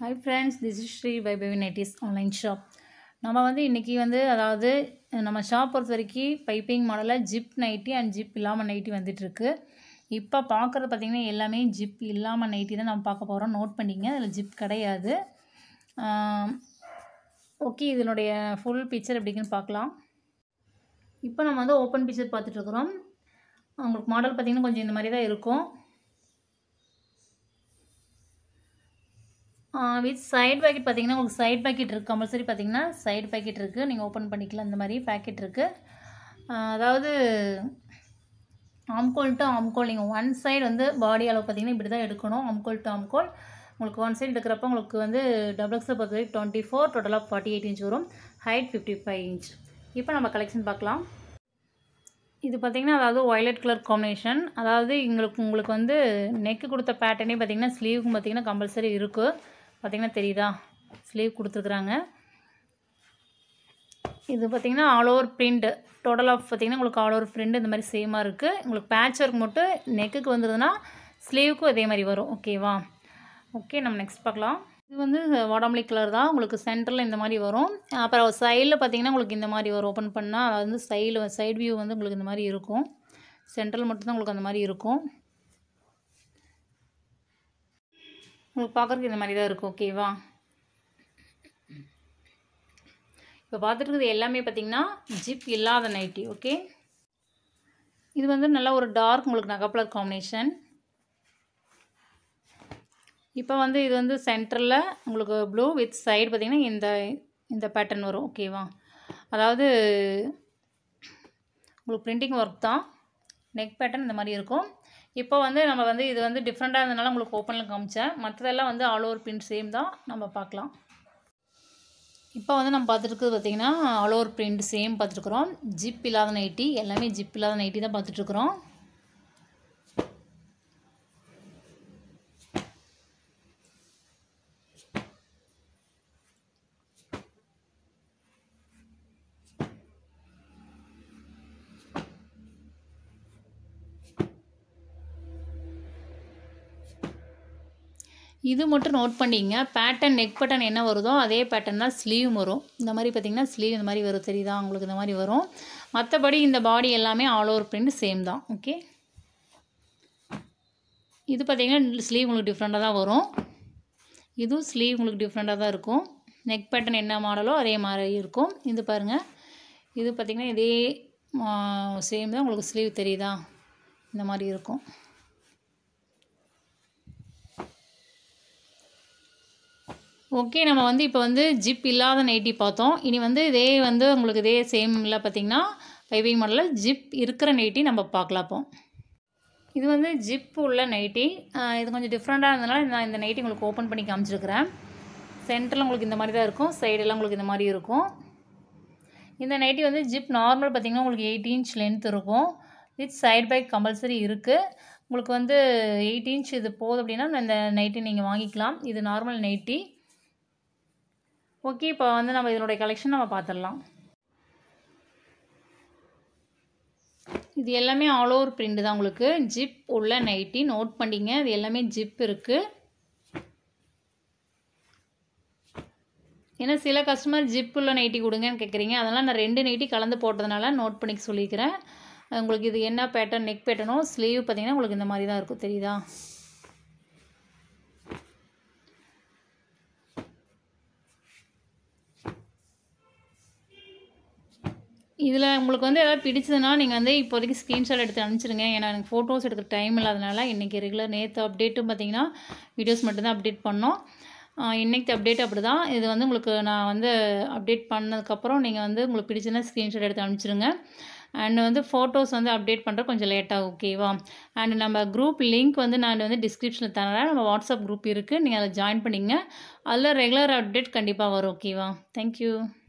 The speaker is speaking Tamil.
hi friends this is Sri பை பை நைட்டிஸ் ஆன்லைன் ஷாப் நம்ம வந்து இன்றைக்கி வந்து அதாவது நம்ம ஷாப் பொறுத்த வரைக்கும் பைப்பிங் மாடலில் ஜிப் நைட்டி அண்ட் ஜிப் இல்லாமல் நைட்டி வந்துட்டுருக்கு இப்போ பார்க்குறது பார்த்திங்கன்னா எல்லாமே ஜிப் இல்லாமல் நைட்டி தான் நம்ம பார்க்க போகிறோம் நோட் பண்ணிங்க அதில் ஜிப் கிடையாது ஓகே இதனுடைய ஃபுல் பிக்சர் எப்படிங்கன்னு பார்க்கலாம் இப்போ நம்ம வந்து ஓப்பன் பிக்சர் பார்த்துட்ருக்குறோம் உங்களுக்கு மாடல் பார்த்திங்கன்னா கொஞ்சம் இந்த மாதிரி தான் இருக்கும் வித் சைட் பேக்கெட் பார்த்தீங்கன்னா உங்களுக்கு சைட் பேக்கெட் இருக்குது கம்பல்சரி பார்த்தீங்கன்னா சைடு பேக்கெட் இருக்குது நீங்கள் ஓப்பன் பண்ணிக்கலாம் இந்த மாதிரி பேக்கெட் இருக்குது அதாவது ஆம்கோல் டு ஆம்கோல் நீங்கள் ஒன் சைடு வந்து பாடி அளவு பார்த்தீங்கன்னா இப்படி தான் எடுக்கணும் ஆம்கோல் டு ஆம்கோல் உங்களுக்கு ஒன் சைடு எடுக்கிறப்ப உங்களுக்கு வந்து டபுள் எக்ஸை பொறுத்த வரைக்கும் டுவெண்ட்டி ஃபோர் டோட்டலாக ஃபார்ட்டி எயிட் இன்ச் வரும் ஹைட் ஃபிஃப்டி ஃபைவ் இன்ச் இப்போ நம்ம கலெக்ஷன் பார்க்கலாம் இது பார்த்திங்கன்னா அதாவது ஒய்லட் கலர் காம்பினேஷன் அதாவது எங்களுக்கு உங்களுக்கு வந்து நெக்கு கொடுத்த பேட்டர்னே பார்த்திங்கன்னா ஸ்லீவுக்கும் பார்த்திங்கன்னா கம்பல்சரி இருக்குது பார்த்திங்கன்னா தெரியுதா ஸ்லீவ் கொடுத்துருக்குறாங்க இது பார்த்திங்கன்னா all over print total of பார்த்திங்கன்னா உங்களுக்கு ஆல் ஓவர் பிரிண்ட் இந்த மாதிரி சேமாக இருக்குது உங்களுக்கு பேட்ச் ஒர்க் மட்டும் நெக்குக்கு வந்துடுதுன்னா ஸ்லீவுக்கும் இதே மாதிரி வரும் ஓகேவா ஓகே நம்ம நெக்ஸ்ட் பார்க்கலாம் இது வந்து வாடாமலி கலர் தான் உங்களுக்கு சென்டரில் இந்த மாதிரி வரும் அப்புறம் சைடில் பார்த்திங்கன்னா உங்களுக்கு இந்த மாதிரி வரும் ஓப்பன் பண்ணால் அது வந்து சைடில் சைடு வியூ வந்து உங்களுக்கு இந்த மாதிரி இருக்கும் சென்ட்ரல் மட்டும்தான் உங்களுக்கு அந்த மாதிரி இருக்கும் உங்களுக்கு பார்க்குறதுக்கு இந்த மாதிரி தான் இருக்கும் ஓகேவா இப்போ பார்த்துட்டு இருக்கிறது எல்லாமே பார்த்திங்கன்னா ஜிப் இல்லாத நைட்டி ஓகே இது வந்து நல்ல ஒரு டார்க் உங்களுக்கு நகப்பலர் காம்பினேஷன் இப்போ வந்து இது வந்து சென்டரில் உங்களுக்கு ப்ளூ வித் சைடு பார்த்திங்கன்னா இந்த இந்த பேட்டர்ன் வரும் ஓகேவா அதாவது உங்களுக்கு பிரிண்டிங் ஒர்க் தான் நெக் பேட்டர்ன் இந்த மாதிரி இருக்கும் இப்போ வந்து நம்ம வந்து இது வந்து டிஃப்ரெண்ட்டாக இருந்ததுனால உங்களுக்கு ஓப்பனில் காமிச்சேன் மற்றதெல்லாம் வந்து ஆல் ஓவர் பிரிண்ட் சேம் தான் நம்ம பார்க்கலாம் இப்போ வந்து நம்ம பார்த்துருக்குறது பார்த்திங்கன்னா ஆல் ஓவர் பிரிண்ட் சேம் பார்த்துருக்குறோம் ஜிப் இல்லாத நைட்டி எல்லாமே ஜிப் இல்லாத நைட்டி தான் பார்த்துட்ருக்குறோம் இது மட்டும் நோட் பண்ணிங்க பேட்டர்ன் நெக் பேட்டர்ன் என்ன வருதோ அதே பேட்டர்ன் தான் ஸ்லீவ் வரும் இந்த மாதிரி பார்த்திங்கன்னா ஸ்லீவ் இந்த மாதிரி வரும் தெரியுதா உங்களுக்கு இந்த மாதிரி வரும் மற்றபடி இந்த பாடி எல்லாமே ஆல் ஓவர் பிரிண்ட் சேம் தான் ஓகே இது பார்த்திங்கன்னா ஸ்லீவ் உங்களுக்கு டிஃப்ரெண்ட்டாக தான் வரும் இதுவும் ஸ்லீவ் உங்களுக்கு டிஃப்ரெண்ட்டாக தான் இருக்கும் நெக் பேட்டர்ன் என்ன மாடலோ அதே மாதிரி இருக்கும் இது பாருங்கள் இது பார்த்திங்கன்னா இதே சேம் தான் உங்களுக்கு ஸ்லீவ் தெரியுதா இந்த மாதிரி இருக்கும் ஓகே நம்ம வந்து இப்போ வந்து ஜிப் இல்லாத நைட்டி பார்த்தோம் இனி வந்து இதே வந்து உங்களுக்கு இதே சேமில் பார்த்திங்கன்னா பைபிங் மாடலில் ஜிப் இருக்கிற நைட்டி நம்ம பார்க்கலாம் இப்போ இது வந்து ஜிப் உள்ள நைட்டி இது கொஞ்சம் டிஃப்ரெண்ட்டாக இருந்ததுனால நான் இந்த நைட்டி உங்களுக்கு ஓப்பன் பண்ணி காமிச்சிருக்கிறேன் சென்டரில் உங்களுக்கு இந்த மாதிரி தான் இருக்கும் சைடெல்லாம் உங்களுக்கு இந்த மாதிரி இருக்கும் இந்த நைட்டி வந்து ஜிப் நார்மல் பார்த்திங்கன்னா உங்களுக்கு எயிட் இன்ச் லென்த் இருக்கும் வித் சைட் பேக் கம்பல்சரி இருக்குது உங்களுக்கு வந்து எயிட் இன்ச் இது போகுது அப்படின்னா இந்த நைட்டி நீங்கள் வாங்கிக்கலாம் இது நார்மல் நைட்டி ஓகே இப்போ வந்து நம்ம இதனுடைய கலெக்ஷன் நம்ம பார்த்துடலாம் இது எல்லாமே ஆல் ஓவர் பிரிண்ட் தான் உங்களுக்கு ஜிப் உள்ள நைட்டி நோட் பண்ணிங்க இது எல்லாமே ஜிப் இருக்குது ஏன்னா சில கஸ்டமர் ஜிப் உள்ள நைட்டி கொடுங்கன்னு கேட்குறீங்க அதனால் நான் ரெண்டு நைட்டி கலந்து போட்டதுனால நோட் பண்ணிக்க சொல்லிக்கிறேன் உங்களுக்கு இது என்ன பேட்டர்ன் நெக் பேட்டர்னோ ஸ்லீவ் பார்த்திங்கன்னா உங்களுக்கு இந்த மாதிரி தான் இருக்கும் தெரியுதா இதில் உங்களுக்கு வந்து எதாவது பிடிச்சதுன்னா நீங்கள் வந்து இப்போதைக்கு ஸ்க்ரீன்ஷாட் எடுத்து அனுப்பிச்சிடுங்க ஏன்னா எனக்கு ஃபோட்டோஸ் எடுக்க டைம் இல்லாதனால இன்றைக்கி ரெகுலர் நேற்று அப்டேட்டும் பார்த்தீங்கன்னா வீடியோஸ் மட்டும்தான் அப்டேட் பண்ணோம் இன்றைக்கி அப்டேட் அப்படி தான் இது வந்து உங்களுக்கு நான் வந்து அப்டேட் பண்ணதுக்கப்புறம் நீங்கள் வந்து உங்களுக்கு பிடிச்சதுன்னா ஸ்க்ரீன்ஷாட் எடுத்து அனுப்பிச்சிடுங்க அண்ட் வந்து ஃபோட்டோஸ் வந்து அப்டேட் பண்ணுற கொஞ்சம் லேட்டாக ஓகேவா அண்ட் நம்ம குரூப் லிங்க் வந்து நான் வந்து டிஸ்கிரிப்ஷனில் தரேன் நம்ம வாட்ஸ்அப் குரூப் இருக்குது நீங்கள் அதை ஜாயின் பண்ணிங்க அதில் ரெகுலர் அப்டேட் கண்டிப்பாக வரும் ஓகேவா தேங்க்யூ